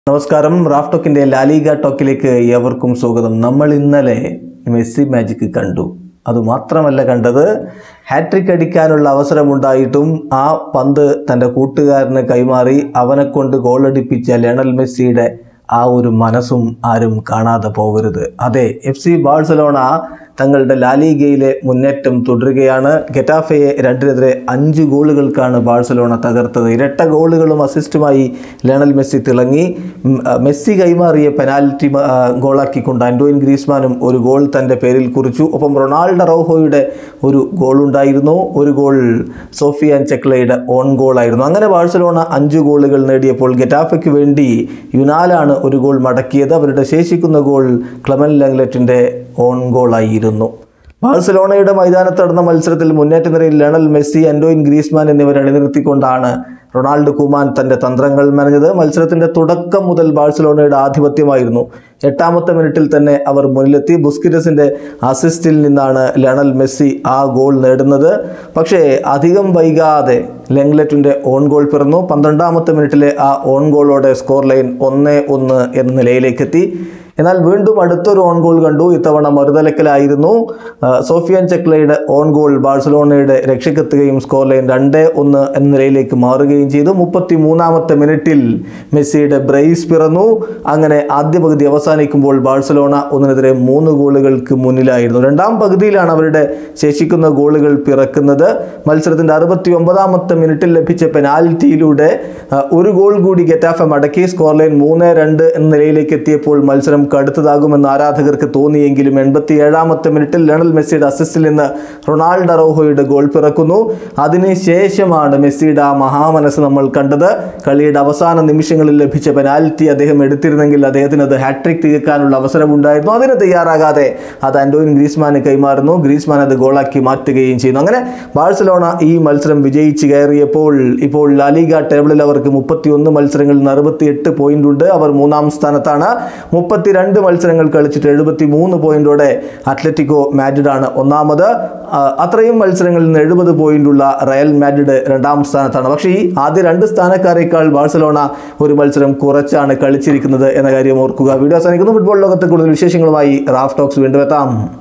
നമസ്കാരം Raf ടോക്കിന്റെ La Liga ടോക്കിലേക്ക് ഏവർക്കും സ്വാഗതം നമ്മൾ ഇന്നലെ മെസ്സി മാജിക് കണ്ടു അതുമാത്രമല്ല കണ്ടത് ഹാട്രിക് അടിക്കാനുള്ള അവസരമുണ്ടായിട്ടും ആ പന്ത് തൻ്റെ കൂട്ടുകാരന് കൈമാറി അവനെ കൊണ്ട് ഗോളടിപ്പിച്ച ലയണൽ മെസ്സിയുടെ ആ ഒരു മനസ്സും ആരും കാണാതെ പോകരുത് അതെ എഫ് സി ബാഴ്സലോണ തങ്ങളുടെ ലാലിഗയിലെ മുന്നേറ്റം തുടരുകയാണ് ഗെറ്റാഫയെ രണ്ടിനെതിരെ അഞ്ച് ഗോളുകൾക്കാണ് ബാഴ്സലോണ തകർത്തത് ഇരട്ട ഗോളുകളും അസിസ്റ്റുമായി ലയണൽ മെസ്സി തിളങ്ങി ഉം, ആ, മെസ്സി കൈമാറിയ പെനാൽറ്റി മ- ആ, ഗോളാക്കിക്കൊണ്ട് ആൻഡോയിൻ ഗ്രീസ്മാനും ഒരു ഗോൾ തൻ്റെ പേരിൽ കുറിച്ചു ഒപ്പം റൊണാൾഡോ റോഹോയുടെ ഒരു ഗോൾ ഉണ്ടായിരുന്നു ഒരു ഗോൾ സോഫിയാൻ ചെക്ലയുടെ ഓൺ ഗോളായിരുന്നു അങ്ങനെ ബാഴ്സലോണ അഞ്ച് ഗോളുകൾ നേടിയപ്പോൾ ഗെറ്റാഫയ്ക്ക് വേണ്ടി യുനാലാണ് ഒരു ഗോൾ മടക്കിയത് അവരുടെ ശേഷിക്കുന്ന ഗോൾ ക്ലമൻ ലംഗ്ലറ്റിൻ്റെ ഓൺ ഗോളായിരുന്നു ബാഴ്സലോണയുടെ മൈതാനത്ത് നടന്ന മത്സരത്തിൽ മുന്നേറ്റ നിരയിൽ ലയണൽ മെസ്സി അൻഡോയിൻ ഗ്രീസ്മാൻ എന്നിവർ അണിനിർത്തിക്കൊണ്ടാണ് റൊണാൾഡോ കുമാൻ തൻ്റെ തന്ത്രങ്ങൾ മെനഞ്ഞത് മത്സരത്തിൻ്റെ തുടക്കം മുതൽ ബാഴ്സലോണയുടെ ആധിപത്യമായിരുന്നു എട്ടാമത്തെ മിനിറ്റിൽ തന്നെ അവർ മുന്നിലെത്തി ബുസ്കിറ്റസിൻ്റെ അസിസ്റ്റിൽ നിന്നാണ് ലയണൽ മെസ്സി ആ ഗോൾ നേടുന്നത് പക്ഷേ അധികം വൈകാതെ ലെങ്ലെറ്റിൻ്റെ ഓൺ ഗോൾ പിറന്നു പന്ത്രണ്ടാമത്തെ മിനിറ്റിലെ ആ ഓൺ ഗോളോടെ സ്കോർ ലൈൻ ഒന്ന് ഒന്ന് എന്ന നിലയിലേക്കെത്തി എന്നാൽ വീണ്ടും അടുത്തൊരു ഓൺ ഗോൾ കണ്ടു ഇത്തവണ മറുതലക്കലായിരുന്നു ആ, സോഫിയാൻ ചെക്ലയുടെ ഓൺ ഗോൾ ബാഴ്സലോണയുടെ രക്ഷക്കെത്തുകയും സ്കോർ ലൈൻ രണ്ട് ഒന്ന് എന്ന നിലയിലേക്ക് മാറുകയും ചെയ്തു മുപ്പത്തി മൂന്നാമത്തെ മിനിറ്റിൽ മെസ്സിയുടെ ബ്രേസ് പിറന്നു അങ്ങനെ ആദ്യ പകുതി അവസാനിക്കുമ്പോൾ ബാഴ്സലോണ ഒന്നിനെതിരെ മൂന്ന് ഗോളുകൾക്ക് മുന്നിലായിരുന്നു രണ്ടാം പകുതിയിലാണ് അവരുടെ ശേഷിക്കുന്ന ഗോളുകൾ പിറക്കുന്നത് മത്സരത്തിൻ്റെ അറുപത്തി ഒമ്പതാമത്തെ മിനിറ്റിൽ ലഭിച്ച പെനാൽറ്റിയിലൂടെ ആ, ഒരു ഗോൾ കൂടി ഗെറ്റാഫെ മടക്കി സ്കോർ ലൈൻ മൂന്ന് രണ്ട് എന്ന നിലയിലേക്ക് എത്തിയപ്പോൾ മത്സരം കടുത്തതാകുമെന്ന് ആരാധകർക്ക് തോന്നിയെങ്കിലും എൺപത്തി ഏഴാമത്തെ മിനിറ്റിൽ ലയണൽ മെസ്സിയുടെ അസിസ്റ്റിൽ നിന്ന് റൊണാൾഡോ റോഹോയുടെ ഗോൾ പിറക്കുന്നു അതിനുശേഷമാണ് മെസ്സിയുടെ ആ മഹാമനസ് നമ്മൾ കണ്ടത് കളിയുടെ അവസാന നിമിഷങ്ങളിൽ ലഭിച്ച പെനാൽറ്റി അദ്ദേഹം എടുത്തിരുന്നെങ്കിൽ അദ്ദേഹത്തിന് അത് ഹാട്രിക് തീർക്കാനുള്ള അവസരമുണ്ടായിരുന്നു അതിന് തയ്യാറാകാതെ അത് ആൻഡോയിൻ ഗ്രീസ്മാന് കൈമാറുന്നു ഗ്രീസ്മാൻ അത് ഗോളാക്കി മാറ്റുകയും ചെയ്യുന്നു അങ്ങനെ ബാഴ്സലോണ ഈ മത്സരം വിജയിച്ച് കയറിയപ്പോൾ ഇപ്പോൾ ലാലിഗ ടേബിളിൽ അവർക്ക് മുപ്പത്തിയൊന്ന് മത്സരങ്ങളിൽ നിന്ന് അറുപത്തിയെട്ട് പോയിന്റ് ഉണ്ട് അവർ മൂന്നാം സ്ഥാനത്താണ് മുപ്പത്തിരണ്ട് മത്സരങ്ങൾ കളിച്ചിട്ട് എഴുപത്തി മൂന്ന് പോയിന്റോടെ അത്ലറ്റിക്കോ മാഡ്രിഡാണ് ഒന്നാമത് ആ, അത്രയും മത്സരങ്ങളിൽ നിന്ന് എഴുപത് പോയിന്റുള്ള റയൽ മാഡ്രിഡ് രണ്ടാം സ്ഥാനത്താണ് പക്ഷേ ഈ ആദ്യ രണ്ട് സ്ഥാനക്കാരേക്കാൾ ബാഴ്സലോണ ഒരു മത്സരം കുറച്ചാണ് കളിച്ചിരിക്കുന്നത് എന്ന കാര്യം ഓർക്കുക വീഡിയോ അവസാനിക്കുന്നു ഫുട്ബോൾ ലോകത്തെ കൂടുതൽ വിശേഷങ്ങളുമായി റാഫ് ടോക്സ് വീണ്ടും എത്താം